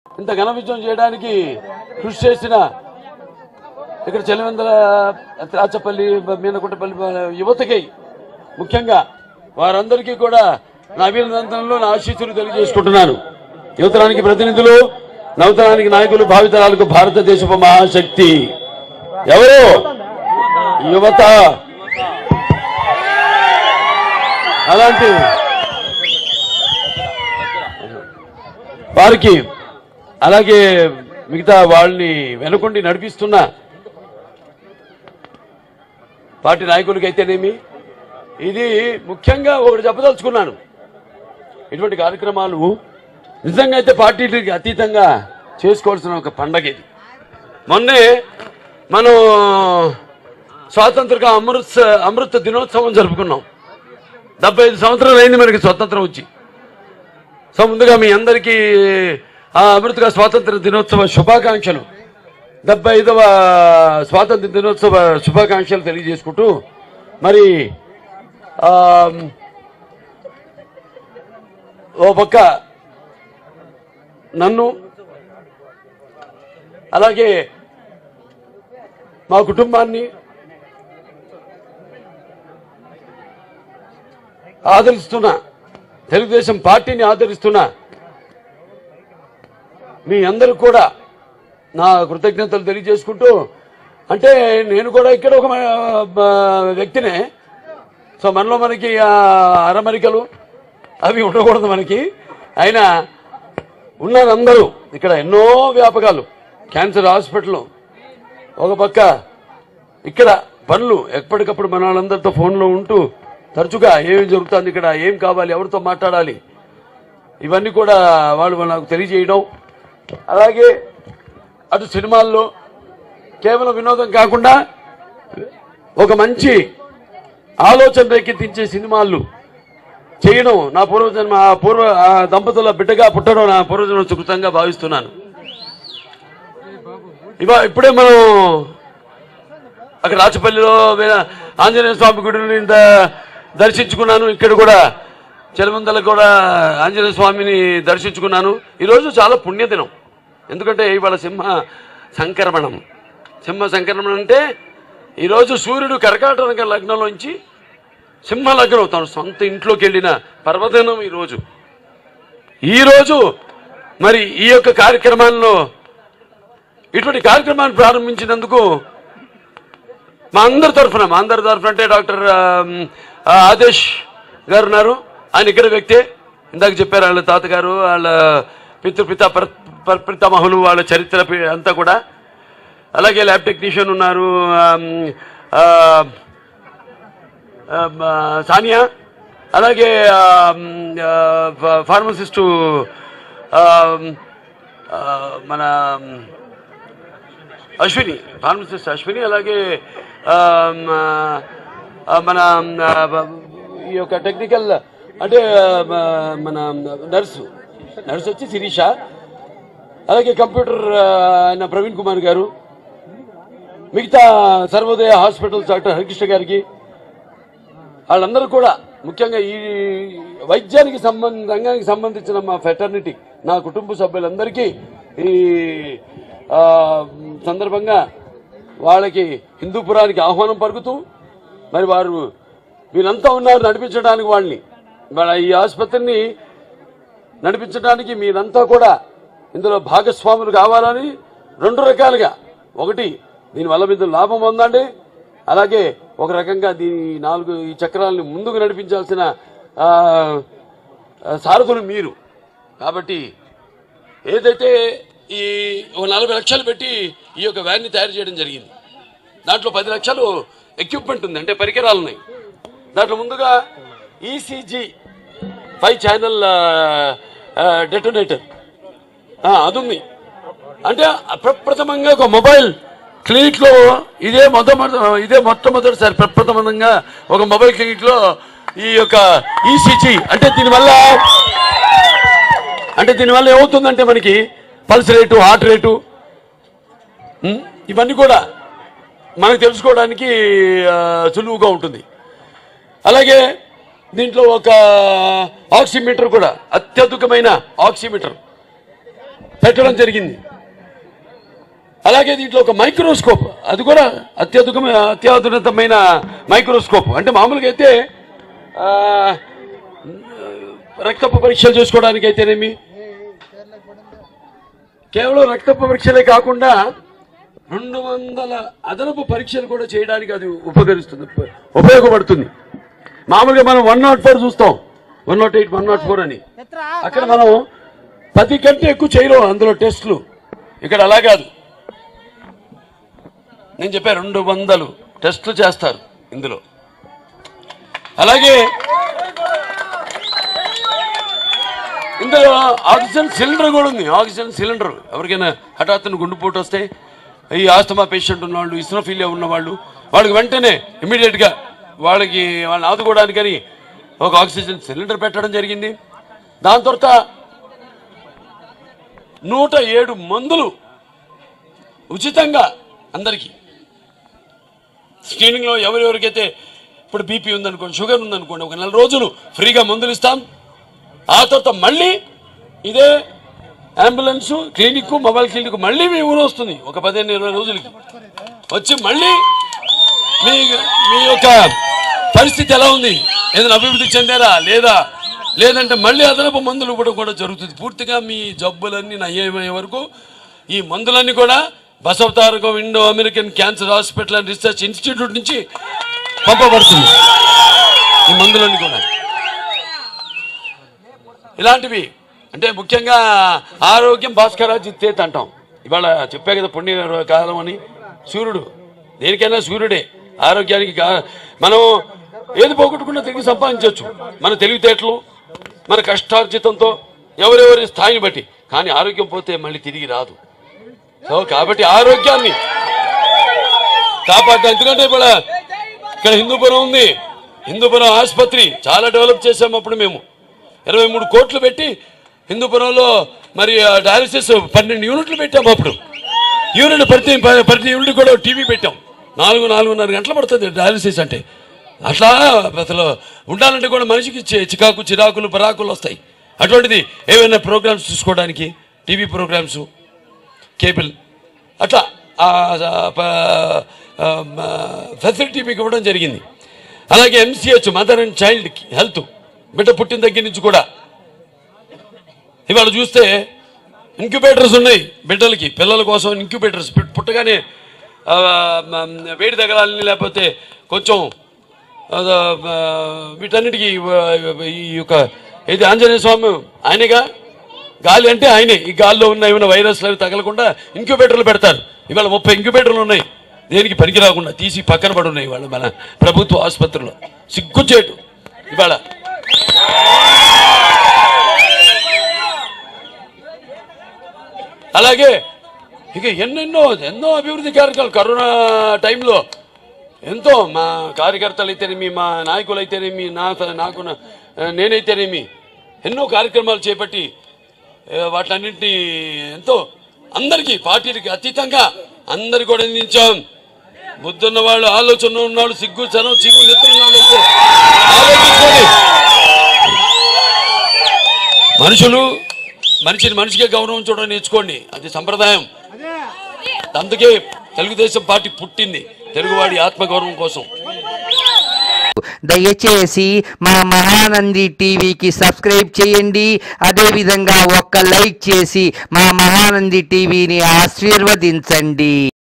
ఇంత ఘన విజయం చేయడానికి కృషి చేసిన ఇక్కడ చెలివెందల త్రాచపల్లి మీనకుంటపల్లి యువతకి ముఖ్యంగా వారందరికీ కూడా నా అభినందనలు నా ఆశీస్సులు తెలియజేసుకుంటున్నాను యువతరానికి ప్రతినిధులు నవతరానికి నాయకులు భావితరాలకు భారతదేశపు మహాశక్తి ఎవరు యువత అలాంటి వారికి అలాగే మిగతా వాళ్ళని వెనుకొండి నడిపిస్తున్న పార్టీ నాయకులకైతేనేమి ఇది ముఖ్యంగా ఒకటి చెప్పదలుచుకున్నాను ఇటువంటి కార్యక్రమాలు నిజంగా అయితే పార్టీలకి అతీతంగా చేసుకోవాల్సిన ఒక పండగ ఇది మొన్నే మనం స్వాతంత్ర అమృత్ అమృత దినోత్సవం జరుపుకున్నాం డెబ్బై ఐదు సంవత్సరాలు అయింది మనకి స్వతంత్రం వచ్చి సో ముందుగా మీ అందరికీ ఆ అమృతగా స్వాతంత్ర దినోత్సవ శుభాకాంక్షలు డెబ్బై ఐదవ స్వాతంత్ర దినోత్సవ శుభాకాంక్షలు తెలియజేసుకుంటూ మరి ఆ, ఓ పక్క నన్ను అలాగే మా కుటుంబాన్ని ఆదరిస్తున్న తెలుగుదేశం పార్టీని ఆదరిస్తున్న మీ అందరూ కూడా నా కృతజ్ఞతలు తెలియజేసుకుంటూ అంటే నేను కూడా ఇక్కడ ఒక మ- మ- వ్యక్తినే సో మనలో మనకి ఆ అరమరికలు అవి ఉండకూడదు మనకి అయినా ఉన్నారు అందరూ ఇక్కడ ఎన్నో వ్యాపకాలు క్యాన్సర్ హాస్పిటల్ ఒక పక్క ఇక్కడ పనులు ఎప్పటికప్పుడు మన వాళ్ళందరితో ఫోన్లో ఉంటూ తరచుగా ఏమి జరుగుతుంది ఇక్కడ ఏం కావాలి ఎవరితో మాట్లాడాలి ఇవన్నీ కూడా వాళ్ళు నాకు తెలియజేయడం అలాగే అటు సినిమాల్లో కేవలం వినోదం కాకుండా ఒక మంచి ఆలోచన రేకెత్తించే సినిమాలు చేయడం నా పూర్వజన్మ ఆ పూర్వ ఆ దంపతుల బిడ్డగా పుట్టడం నా పూర్వజన్మ సుకృతంగా భావిస్తున్నాను ఇవా ఇప్పుడే మనం అక్కడ రాచపల్లిలో వేరే ఆంజనేయ స్వామి గుడిని ఇంత దర్శించుకున్నాను ఇక్కడ కూడా చెలమందల కూడా ఆంజనేయ స్వామిని దర్శించుకున్నాను ఈరోజు చాలా పుణ్యదినం ఎందుకంటే ఇవాళ సింహ సంక్రమణం సింహ సంక్రమణం అంటే ఈరోజు సూర్యుడు కర్కాటక లగ్నంలోంచి సింహ లగ్నం తన సొంత ఇంట్లోకి వెళ్ళిన పర్వదినం ఈరోజు ఈరోజు మరి ఈ యొక్క కార్యక్రమాల్లో ఇటువంటి కార్యక్రమాన్ని ప్రారంభించినందుకు మా అందరి తరఫున మా అందరి తరఫున అంటే డాక్టర్ ఆమ్, ఆ, ఆదేశ్ గారు ఉన్నారు ఆయన ఇక్కడ వ్యక్తే ఇందాక చెప్పారు వాళ్ళ తాతగారు వాళ్ళ పితృపిత పర- పర- పితామహులు వాళ్ళ చరిత్ర పి- అంతా కూడా అలాగే ల్యాబ్ టెక్నీషియన్ ఉన్నారు ఆమ్, ఆ, ఆమ్, ఆ, సానియా అలాగే ఆమ్, ఆ, ఫ- ఫార్మసిస్టు ఆమ్, ఆ, మన అశ్విని ఫార్మసిస్ట్ అశ్విని అలాగే ఆ, మ, ఆ, మన ఆ, బ- ఈ యొక్క టెక్నికల్ అంటే ఆ, మ- మన నర్సు నర్సు వచ్చి శిరీష అలాగే కంప్యూటర్ ఆ, ఆయన ప్రవీణ్ కుమార్ గారు మిగతా సర్వోదయ హాస్పిటల్స్ డాక్టర్ హరికృష్ణ గారికి వాళ్ళందరూ కూడా ముఖ్యంగా ఈ వైద్యానికి సంబంధ రంగానికి సంబంధించిన మా ఫెటర్నిటీ నా కుటుంబ సభ్యులందరికీ ఈ ఆ, సందర్భంగా వాళ్ళకి హిందూపురానికి ఆహ్వానం పలుకుతూ మరి వారు వీరంతా ఉన్నారు నడిపించడానికి వాళ్ళని వాళ్ళ ఈ ఆసుపత్రిని నడిపించడానికి మీరంతా కూడా ఇందులో భాగస్వాములు కావాలని రెండు రకాలుగా ఒకటి దీనివల్ల మీరు లాభం పొందండి అలాగే ఒక రకంగా దీని నాలుగు ఈ చక్రాలను ముందుకు నడిపించాల్సిన ఆ, ఆ, సారథులు మీరు కాబట్టి ఏదైతే ఈ ఒక నలభై లక్షలు పెట్టి ఈ యొక్క వ్యాన్ని తయారు చేయడం జరిగింది దాంట్లో పది లక్షలు ఎక్విప్మెంట్ ఉంది అంటే పరికరాలు ఉన్నాయి దాంట్లో ముందుగా ఈసీజీ ఫైవ్ ఛానల్ డెటోనేటర్ అది ఉంది అంటే ప్రప్రథమంగా ఒక మొబైల్ క్లినిక్ లో ఇదే మొదటి ఇదే మొట్టమొదటిసారి ప్రప్రథమంగా ఒక మొబైల్ క్లినిక్ లో ఈ యొక్క ఈసీజీ అంటే దీనివల్ల అంటే దీనివల్ల ఏమవుతుందంటే మనకి పల్స్ రేటు హార్ట్ రేటు ఉమ్, ఇవన్నీ కూడా మనకు తెలుసుకోవడానికి ఆ, సులువుగా ఉంటుంది అలాగే దీంట్లో ఒక ఆక్సిమీటర్ కూడా అత్యధికమైన ఆక్సిమీటర్ పెట్టడం జరిగింది అలాగే దీంట్లో ఒక మైక్రోస్కోప్ అది కూడా అత్యధికమైన అత్యాధునితమైన మైక్రోస్కోప్ అంటే మామూలుగా అయితే ఆ, రక్తపు పరీక్షలు చేసుకోవడానికి అయితేనేమి కేవలం రక్తపు పరీక్షలే కాకుండా రెండు వందల అదనపు పరీక్షలు కూడా చేయడానికి అది ఉపకరిస్తుంది ఉప- ఉపయోగపడుతుంది మామూలుగా మనం వన్ నాట్ ఫోర్ చూస్తాం one nought eight one nought four అని అక్కడ మనం పది కంటే ఎక్కువ చేయలేం అందులో టెస్టులు ఇక్కడ అలా కాదు నేను చెప్పా రెండు వందలు టెస్టులు చేస్తారు ఇందులో అలాగే ఇందులో ఆక్సిజన్ సిలిండర్ కూడా ఉంది ఆక్సిజన్ సిలిండర్ ఎవరికైనా హఠాత్తున గుండెపోటు వస్తే ఈ ఆస్తమా పేషెంట్ ఉన్నవాళ్ళు ఇస్నోఫీలియా ఉన్నవాళ్ళు వాళ్ళకి వెంటనే ఇమీడియట్గా వాళ్ళకి వాళ్ళని ఆదుకోవడానికని ఒక ఆక్సిజన్ సిలిండర్ పెట్టడం జరిగింది దాని తర్వాత నూట ఏడు మందులు ఉచితంగా అందరికీ స్క్రీనింగ్లో ఎవరెవరికైతే ఇప్పుడు బీపీ ఉందనుకోండి షుగర్ ఉందనుకోండి ఒక నెల రోజులు ఫ్రీగా మందులు ఇస్తాం ఆ తర్వాత మళ్ళీ ఇదే అంబులెన్స్ క్లినిక్ మొబైల్ క్లినిక్ మళ్ళీ మీ ఊరు వస్తుంది ఒక పదిహేను ఇరవై రోజులకి వచ్చి మళ్ళీ మీ మీ యొక్క పరిస్థితి ఎలా ఉంది ఏదైనా అభివృద్ధి చెందారా లేదా లేదంటే మళ్ళీ అదనపు మందులు ఇవ్వడం కూడా జరుగుతుంది పూర్తిగా మీ జబ్బులన్నీ నయ్యమయ్యే వరకు ఈ మందులన్నీ కూడా Basavatarakam Indo American cancer hospital and research institute నుంచి పంపబడుతుంది ఈ మందులన్నీ కూడా ఇలాంటివి అంటే ముఖ్యంగా ఆరోగ్యం భాస్కర జిత్తేత్ అంటాం ఇవాళ చెప్పే కదా పుణ్య కాలం అని సూర్యుడు దేనికైనా సూర్యుడే ఆరోగ్యానికి కా- మనం ఏది పోగొట్టుకున్నా తిరిగి సంపాదించవచ్చు మన తెలివితేటలు మన కష్టార్జితంతో ఎవరెవరి స్థాయిని బట్టి కానీ ఆరోగ్యం పోతే మళ్ళీ తిరిగి రాదు సో కాబట్టి ఆరోగ్యాన్ని కాపాడటం ఎందుకంటే ఇప్పుడు ఇక్కడ హిందూపురం ఉంది హిందూపురం ఆసుపత్రి చాలా డెవలప్ చేసాము అప్పుడు మేము ఇరవై మూడు కోట్లు పెట్టి హిందూపురంలో మరి ఆ డయాలసిస్ పన్నెండు యూనిట్లు పెట్టాము అప్పుడు యూనిట్ ప్రతి ప్రతి యూనిట్ కూడా టీవీ పెట్టాం నాలుగు నాలుగున్నర గంటలు పడుతుంది డయాలసిస్ అంటే అట్లా అసలు ఉండాలంటే కూడా మనిషికి చి- చికాకు చిరాకులు పరాకులు వస్తాయి అటువంటిది ఏమైనా ప్రోగ్రామ్స్ చూసుకోవడానికి టీవీ ప్రోగ్రామ్స్ కేబుల్ అట్లా ఫెసిలిటీ మీకు ఇవ్వడం జరిగింది అలాగే MCH mother and child health బిడ్డ పుట్టిన దగ్గర నుంచి కూడా ఇవాళ చూస్తే ఇంక్యుబేటర్స్ ఉన్నాయి బిడ్డలకి పిల్లల కోసం ఇంక్యుబేటర్స్ పుట్టగానే ఆ, మ, వేడి తగలాలని లేకపోతే కొంచెం ఆ, ఆ, వీటన్నిటికీ ఆ, ఈ యొక్క ఇది ఆంజనేయ స్వామి ఆయనగా గాలి అంటే ఆయనే ఈ గాలిలో ఉన్న ఏమైనా వైరస్లు అవి తగలకుండా ఇంక్యుబేటర్లు పెడతారు ఇవాళ ముప్పై ఇంక్యుబేటర్లు ఉన్నాయి దేనికి పనికి రాకుండా తీసి పక్కన పడి ఉన్నాయి ఇవాళ మన ప్రభుత్వ ఆసుపత్రిలో సిగ్గుచేటు ఇవాళ అలాగే ఇక ఎన్నెన్నో ఎన్నో అభివృద్ధి కార్యక్రమాలు కరోనా టైంలో ఎంతో మా కార్యకర్తలు అయితేనేమి మా నాయకులు అయితేనేమి నా నాకు నా- నేనైతేనేమి ఎన్నో కార్యక్రమాలు చేపట్టి ఏ, వాటన్నింటినీ ఎంతో అందరికీ పార్టీలకి అతీతంగా అందరికి కూడా అందించాం బుద్ధున్న వాళ్ళు ఆలోచన ఉన్నవాళ్ళు సిగ్గు చనం చీవు నెత్తున్న వాళ్ళు అయితే ఆలోచించుకోండి మనుషులు మనిషిని మనిషికే గౌరవం చూడడం నేర్చుకోండి అది సంప్రదాయం అందుకే తెలుగుదేశం పార్టీ పుట్టింది తెలుగువాడి ఆత్మగౌరవం కోసం దయచేసి మా మహానంది టీవీకి సబ్స్క్రైబ్ చేయండి అదేవిధంగా ఒక్క లైక్ చేసి మా మహానంది టీవీని ఆశీర్వదించండి